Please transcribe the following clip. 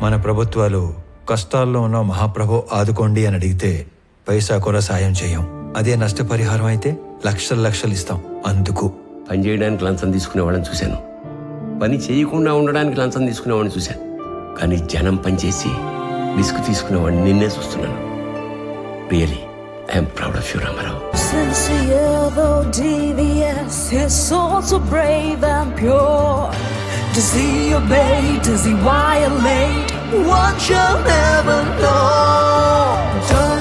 మన ప్రభుత్వాలు కష్టాల్లో ఉన్న మహాప్రభు ఆదుకోండి అని అడిగితే పైసా కూడా సాయం చేయం అదే నష్టపరిహారం అయితే లక్షలు లక్షలు ఇస్తాం అందుకు పని చేయడానికి లంచం తీసుకునేవాళ్ళని చూశాను పని చేయకుండా ఉండడానికి లంచం తీసుకునేవాడిని చూశాను కానీ జనం పని చేసి విసుగు తీసుకునేవాడిని నిన్నే చూస్తున్నాను really I'm proud of you Ramarao Sincere though devious, his soul so brave and pure. Does he obey? Does he violate? One shall never know.